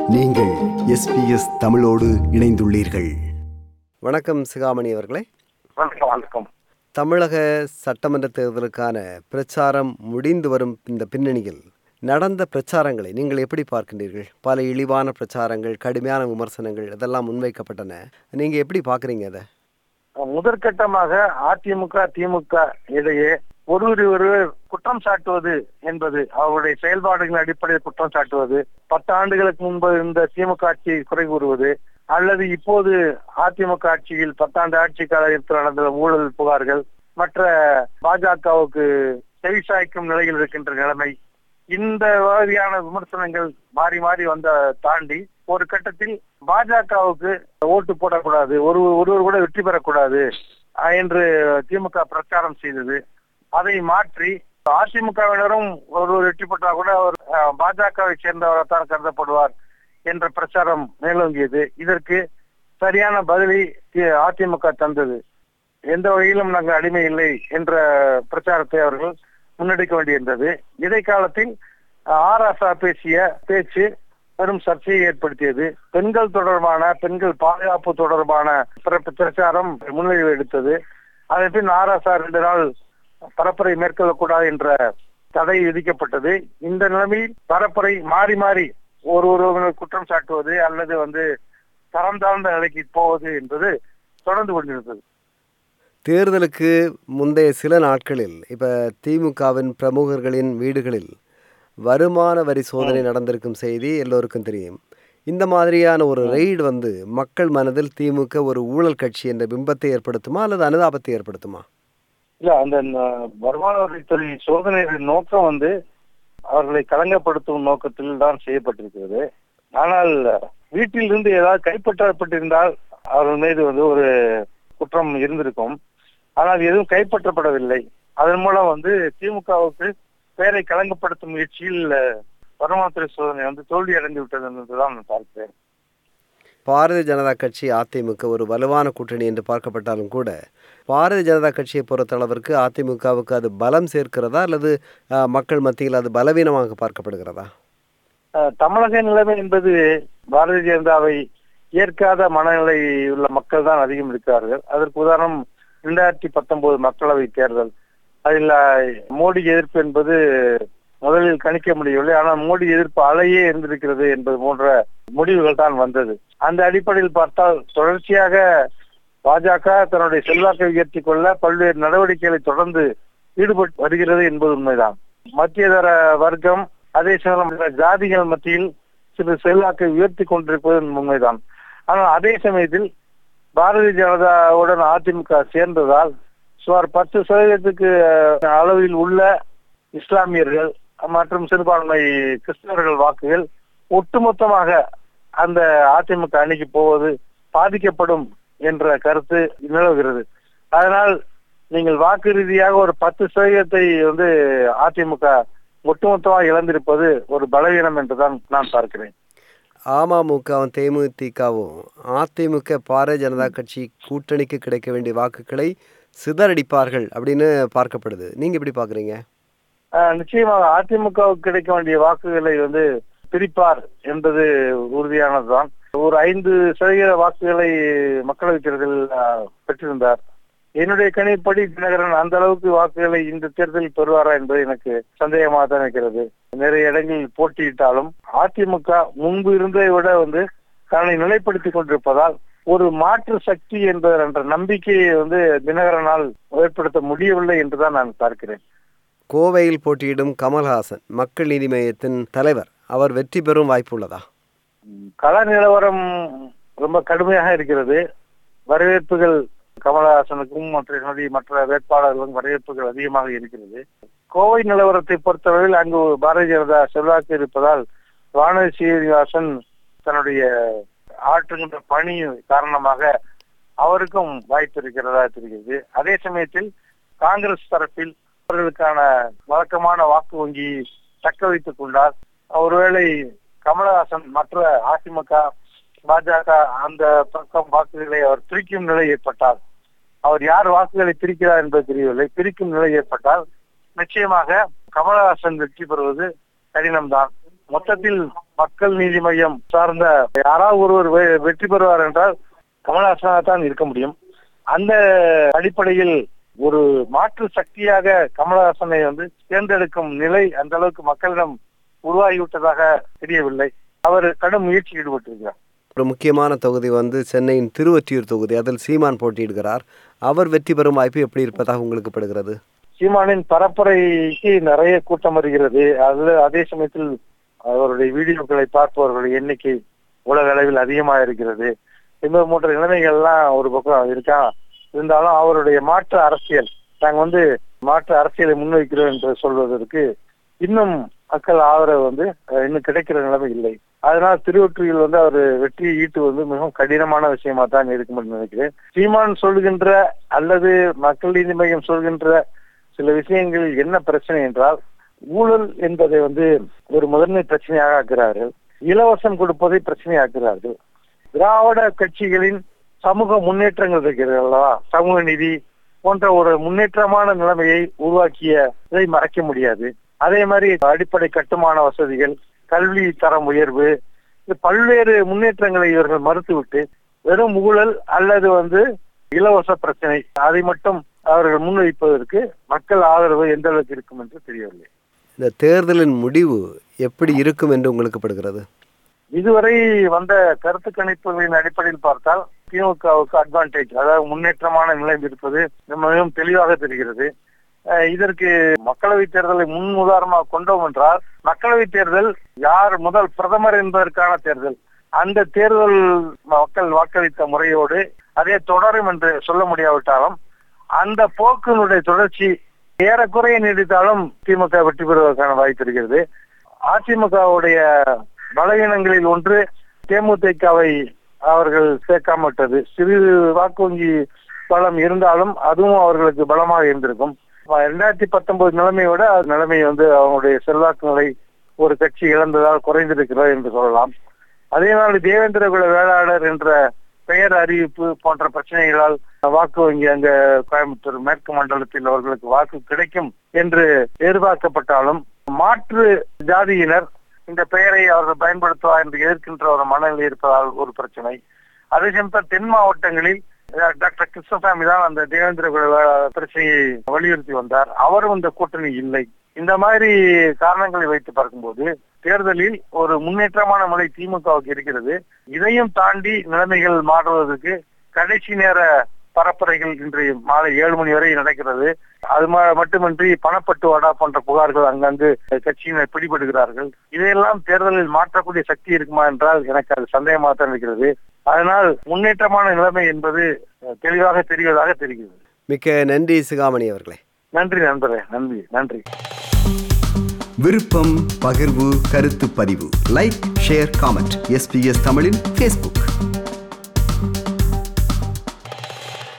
நீங்கள் எஸ்பிஎஸ் தமிழோடு இணைந்துள்ளீர்கள் வணக்கம் சிகாமணி அவர்களே வணக்கம் வணக்கம் தமிழக சட்டமன்ற தேர்தலுக்கான பிரச்சாரம் முடிந்து வரும் இந்த பின்னணியில் நடந்த பிரச்சாரங்களை நீங்கள் எப்படி பார்க்கின்றீர்கள் பல இழிவான பிரச்சாரங்கள் கடுமையான விமர்சனங்கள் இதெல்லாம் முன்வைக்கப்பட்டன நீங்கள் எப்படி பார்க்குறீங்க அதை முதற்கட்டமாக அதிமுக திமுக இடையே ஒருவர் ஒருவர் குற்றம் சாட்டுவது என்பது அவருடைய செயல்பாடுகளின் அடிப்படையில் குற்றம் சாட்டுவது பத்து ஆண்டுகளுக்கு முன்பு இருந்த திமுக ஆட்சியை குறை கூறுவது அல்லது இப்போது அதிமுக ஆட்சியில் பத்தாண்டு ஆட்சி காலத்தில் நடந்த ஊழல் புகார்கள் மற்ற பாஜகவுக்கு செவிசாய்க்கும் நிலையில் இருக்கின்ற நிலைமை இந்த மாதிரியான விமர்சனங்கள் மாறி மாறி வந்த தாண்டி ஒரு கட்டத்தில் பாஜகவுக்கு ஓட்டு போடக்கூடாது ஒரு ஒருவர் கூட வெற்றி பெறக்கூடாது அஹ், என்று திமுக பிரச்சாரம் செய்தது அதை மாற்றி அதிமுகவினரும் ஒருவர் வெற்றி பெற்றா கூட அவர் அஹ், பாஜகவை சேர்ந்தவராகத்தான் கருதப்படுவார் என்ற பிரச்சாரம் மேலோங்கியது இதற்கு சரியான பதிலை தி- அதிமுக தந்தது எந்த வகையிலும் நாங்கள் அடிமை இல்லை என்ற பிரச்சாரத்தை அவர்கள் முன்னெடுக்க வேண்டியிருந்தது இடைக்காலத்தில் ஆராசா பேசிய பேச்சு பெரும் சர்ச்சையை ஏற்படுத்தியது பெண்கள் தொடர்பான பெண்கள் பாதுகாப்பு தொடர்பான பிற- பிரச்சாரம் முன்னிலை எடுத்தது அதன் பின் ஆராசா ரெண்டு நாள் பரப்புரை மேற்கொள்ளக்கூடாது என்ற தடை விதிக்கப்பட்டது இந்த நிலைமையில் பரப்புரை மாறி மாறி ஒரு ஒருவர் குற்றம் சாட்டுவது அல்லது வந்து தரம் தாழ்ந்த நிலைக்கு போவது என்பது தொடர்ந்து கொண்டிருந்தது தேர்தலுக்கு முந்தைய சில நாட்களில் இப்போ திமுகவின் பிரமுகர்களின் வீடுகளில் வருமான வரி சோதனை நடந்திருக்கும் செய்தி எல்லோருக்கும் தெரியும் இந்த மாதிரியான ஒரு ரெய்டு வந்து மக்கள் மனதில் திமுக ஒரு ஊழல் கட்சி என்ற பிம்பத்தை ஏற்படுத்துமா அல்லது அனுதாபத்தை ஏற்படுத்துமா இல்ல அந்த ந- வருமான வரித்துறை சோதனையின் நோக்கம் வந்து அவர்களை கலங்கப்படுத்தும் நோக்கத்தில் தான் செய்யப்பட்டிருக்கிறது ஆனால் வீட்டில் இருந்து ஏதாவது கைப்பற்றப்பட்டிருந்தால் அவர்கள் மீது வந்து ஒரு குற்றம் இருந்திருக்கும் ஆனால் எதுவும் கைப்பற்றப்படவில்லை அதன் மூலம் வந்து திமுகவுக்கு பெயரை கலங்கப்படுத்தும் முயற்சியில் அஹ், வருமானத்துறை சோதனை வந்து தோல்வி அடைந்து விட்டது என்றுதான் நான் பார்க்கிறேன் பாரதிய ஜனதா கட்சி அதிமுக ஒரு வலுவான கூட்டணி என்று பார்க்கப்பட்டாலும் கூட பாரதிய ஜனதா கட்சியை பொறுத்தளவிற்கு அதிமுகவுக்கு அது பலம் சேர்க்கிறதா அல்லது அஹ், மக்கள் மத்தியில் அது பலவீனமாக பார்க்கப்படுகிறதா அஹ், தமிழக நிலைமை என்பது பாரதிய ஜனதாவை ஏற்காத மனநிலை உள்ள மக்கள் தான் அதிகம் இருக்கிறார்கள் அதற்கு உதாரணம் இரண்டாயிரத்தி பத்தொன்பது மக்களவை தேர்தல் அதில் அஹ், மோடி எதிர்ப்பு என்பது முதலில் கணிக்க முடியவில்லை ஆனால் மோடி எதிர்ப்பு அலையே இருந்திருக்கிறது என்பது போன்ற முடிவுகள் தான் வந்தது அந்த அடிப்படையில் பார்த்தால் தொடர்ச்சியாக பாஜக தன்னுடைய செல்வாக்கை உயர்த்தி கொள்ள பல்வேறு நடவடிக்கைகளை தொடர்ந்து ஈடுபட்டு வருகிறது என்பது உண்மைதான் மத்தியதர வர்க்கம் அதே சமயம் ஜாதிகள் மத்தியில் சில செல்வாக்கை உயர்த்தி கொண்டிருப்பது உண்மைதான் ஆனால் அதே சமயத்தில் பாரதிய ஜனதாவுடன் அதிமுக சேர்ந்ததால் சுமார் பத்து சதவீதத்துக்கு அஹ், அளவில் உள்ள இஸ்லாமியர்கள் மற்றும் சிறுபான்மை கிறிஸ்தவர்கள் வாக்குகள் ஒட்டுமொத்தமாக அந்த அதிமுக அணிக்கு போவது பாதிக்கப்படும் என்ற கருத்து நிலவுகிறது அதனால் நீங்கள் வாக்கு ரீதியாக ஒரு பத்து சதவீதத்தை வந்து அதிமுக ஒட்டுமொத்தமாக இழந்திருப்பது ஒரு பலவீனம் என்றுதான் நான் பார்க்கிறேன் அமமுகவும் தேமுதிகவும் அதிமுக பாரதிய ஜனதா கட்சி கூட்டணிக்கு கிடைக்க வேண்டிய வாக்குகளை சிதறடிப்பார்கள் அப்படின்னு பார்க்கப்படுது நீங்க எப்படி பார்க்குறீங்க ஆஹ் நிச்சயமாக அதிமுகவுக்கு கிடைக்க வேண்டிய வாக்குகளை வந்து பிரிப்பார் என்பது உறுதியானதுதான் ஒரு ஐந்து சதவீத வாக்குகளை மக்களவைத் தேர்தலில் ஆஹ், பெற்றிருந்தார் என்னுடைய கணிப்படி தினகரன் அந்த அளவுக்கு வாக்குகளை இந்த தேர்தலில் பெறுவாரா என்பது எனக்கு சந்தேகமாக தான் இருக்கிறது நிறைய இடங்களில் போட்டியிட்டாலும் அதிமுக முன்பு இருந்ததை விட வந்து தன்னை நிலைப்படுத்திக் கொண்டிருப்பதால் ஒரு மாற்று சக்தி என்ற என்ற நம்பிக்கையை வந்து தினகரனால் ஏற்படுத்த முடியவில்லை என்றுதான் நான் பார்க்கிறேன் கோவையில் போட்டியிடும் கமல்ஹாசன் மக்கள் நீதி மையத்தின் தலைவர் அவர் வெற்றி பெறும் வாய்ப்பு உள்ளதா கள நிலவரம் ரொம்ப கடுமையாக இருக்கிறது வரவேற்புகள் கமலஹாசனுக்கும் மற்ற என்னுடைய மற்ற வேட்பாளர்களுக்கும் வரவேற்புகள் அதிகமாக இருக்கிறது கோவை நிலவரத்தை பொறுத்தவரையில் அங்கு பாரதிய ஜனதா செல்வாக்கு இருப்பதால் வானதி சீனிவாசன் தன்னுடைய ஆற்றுகின்ற பணி காரணமாக அவருக்கும் வாய்ப்பு இருக்கிறதா தெரிகிறது அதே சமயத்தில் காங்கிரஸ் தரப்பில் அவர்களுக்கான வழக்கமான வாக்கு வங்கி தக்க வைத்துக் கொண்டார் ஒருவேளை கமலஹாசன் மற்ற அதிமுக பாஜக அந்த பக்கம் வாக்குகளை அவர் பிரிக்கும் நிலை ஏற்பட்டால் அவர் யார் வாக்குகளை பிரிக்கிறார் என்பது தெரியவில்லை பிரிக்கும் நிலை ஏற்பட்டால் நிச்சயமாக கமலஹாசன் வெற்றி பெறுவது கடினம்தான் மொத்தத்தில் மக்கள் நீதி மையம் சார்ந்த யாராவது ஒருவர் வெ- வெற்றி பெறுவார் என்றால் கமல்ஹாசனாக தான் இருக்க முடியும் அந்த அடிப்படையில் ஒரு மாற்று சக்தியாக கமலஹாசனை வந்து தேர்ந்தெடுக்கும் நிலை அந்த அளவுக்கு மக்களிடம் உருவாகிவிட்டதாக தெரியவில்லை அவர் கடும் முயற்சி ஈடுபட்டிருக்கிறார் ஒரு முக்கியமான தொகுதி வந்து சென்னையின் திருவொற்றியூர் தொகுதி அதில் சீமான் போட்டியிடுகிறார் அவர் வெற்றி பெறும் வாய்ப்பு எப்படி இருப்பதாக உங்களுக்கு படுகிறது சீமானின் பரப்புரைக்கு நிறைய கூட்டம் வருகிறது அதுல அதே சமயத்தில் அவருடைய வீடியோக்களை பார்ப்பவர்களுடைய எண்ணிக்கை உலக அளவில் அதிகமாக இருக்கிறது இந்த மூன்று நிலைமைகள்லாம் ஒரு பக்கம் இருக்கா இருந்தாலும் அவருடைய மாற்று அரசியல் நாங்க வந்து மாற்று அரசியலை முன்வைக்கிறோம் என்று சொல்வதற்கு இன்னும் மக்கள் ஆதரவு வந்து அஹ், இன்னும் கிடைக்கிற நிலைமை இல்லை அதனால திருவொற்றியில் வந்து அவர் வெற்றியை ஈட்டுவது மிகவும் கடினமான விஷயமா தான் இருக்கும் என்று நினைக்கிறேன் சீமான் சொல்கின்ற அல்லது மக்கள் நீதி மையம் சொல்கின்ற சில விஷயங்களில் என்ன பிரச்சனை என்றால் ஊழல் என்பதை வந்து ஒரு முதன்மை பிரச்சனையாக ஆக்குகிறார்கள் இலவசம் கொடுப்பதை பிரச்சனையாக்குகிறார்கள் திராவிட கட்சிகளின் சமூக முன்னேற்றங்கள் இருக்கிறது அல்லவா சமூக நீதி போன்ற ஒரு முன்னேற்றமான நிலைமையை உருவாக்கியதை மறைக்க முடியாது அதே மாதிரி அடிப்படை கட்டுமான வசதிகள் கல்வி தரம் உயர்வு இது பல்வேறு முன்னேற்றங்களை இவர்கள் மறுத்துவிட்டு வெறும் ஊழல் அல்லது வந்து இலவச பிரச்சனை அதை மட்டும் அவர்கள் முன்வைப்பதற்கு மக்கள் ஆதரவு எந்த அளவுக்கு இருக்கும் என்று தெரியவில்லை இந்த தேர்தலின் முடிவு எப்படி இருக்கும் என்று உங்களுக்கு படுகிறது இதுவரை வந்த கருத்து கணிப்புகளின் அடிப்படையில் பார்த்தால் திமுகவுக்கு அட்வான்டேஜ் அதாவது முன்னேற்றமான நிலை இருப்பது மிகவும் தெளிவாக தெரிகிறது அஹ் இதற்கு மக்களவை தேர்தலை முன் உதாரணமாக கொண்டோம் என்றால் மக்களவை தேர்தல் யார் முதல் பிரதமர் என்பதற்கான தேர்தல் அந்த தேர்தல் மக்கள் வாக்களித்த முறையோடு அதே தொடரும் என்று சொல்ல முடியாவிட்டாலும் அந்த போக்கினுடைய தொடர்ச்சி ஏறக்குறைய நீடித்தாலும் திமுக வெற்றி பெறுவதற்கான வாய்ப்பு இருக்கிறது அதிமுகவுடைய பலவீனங்களில் ஒன்று தேமுதிகவை அவர்கள் சேர்க்காம விட்டது சிறிது வாக்கு வங்கி பலம் இருந்தாலும் அதுவும் அவர்களுக்கு பலமாக இருந்திருக்கும் இரண்டாயிரத்தி பத்தொன்பது நிலைமையோட அது நிலைமை வந்து அவங்களுடைய செல்வாக்குகளை ஒரு கட்சி இழந்ததால் குறைந்திருக்கிறது என்று சொல்லலாம் அதே நாள் தேவேந்திர குல வேளாளர் என்ற பெயர் அறிவிப்பு போன்ற பிரச்சனைகளால் வாக்கு வங்கி அங்க கோயம்புத்தூர் மேற்கு மண்டலத்தில் அவர்களுக்கு வாக்கு கிடைக்கும் என்று எதிர்பார்க்கப்பட்டாலும் மாற்று ஜாதியினர் இந்த பெயரை அவர்கள் பயன்படுத்துவார் என்று எதிர்க்கின்ற ஒரு மனநிலை இருப்பதால் ஒரு பிரச்சனை அதே சமயத்தில் தென் மாவட்டங்களில் அஹ், டாக்டர் கிருஷ்ணசாமி தான் அந்த தேவேந்திர குல வேளாளர் பிரச்சனையை வலியுறுத்தி வந்தார் அவரும் இந்த கூட்டணி இல்லை இந்த மாதிரி காரணங்களை வைத்து பார்க்கும்போது தேர்தலில் ஒரு முன்னேற்றமான நிலை திமுகவுக்கு இருக்கிறது இதையும் தாண்டி நிலைமைகள் மாறுவதற்கு கடைசி நேர பரப்புரைகள் இன்று மாலை ஏழு மணி வரை நடக்கிறது அது ம- மட்டுமின்றி பணப்பட்டுவாடா போன்ற புகார்கள் அங்கங்கு கட்சியினர் பிடிபடுகிறார்கள் இதையெல்லாம் தேர்தலில் மாற்றக்கூடிய சக்தி இருக்குமா என்றால் எனக்கு அது சந்தேகமாக தான் இருக்கிறது அதனால் முன்னேற்றமான நிலைமை என்பது அஹ், தெளிவாக தெரிவதாக தெரிகிறது மிக்க நன்றி சிகாமணி அவர்களே நன்றி நண்பரே நன்றி நன்றி விருப்பம் பகிர்வு கருத்து பதிவு லைக் ஷேர் காமெண்ட் எஸ்பிஎஸ் தமிழின் ஃபேஸ்புக்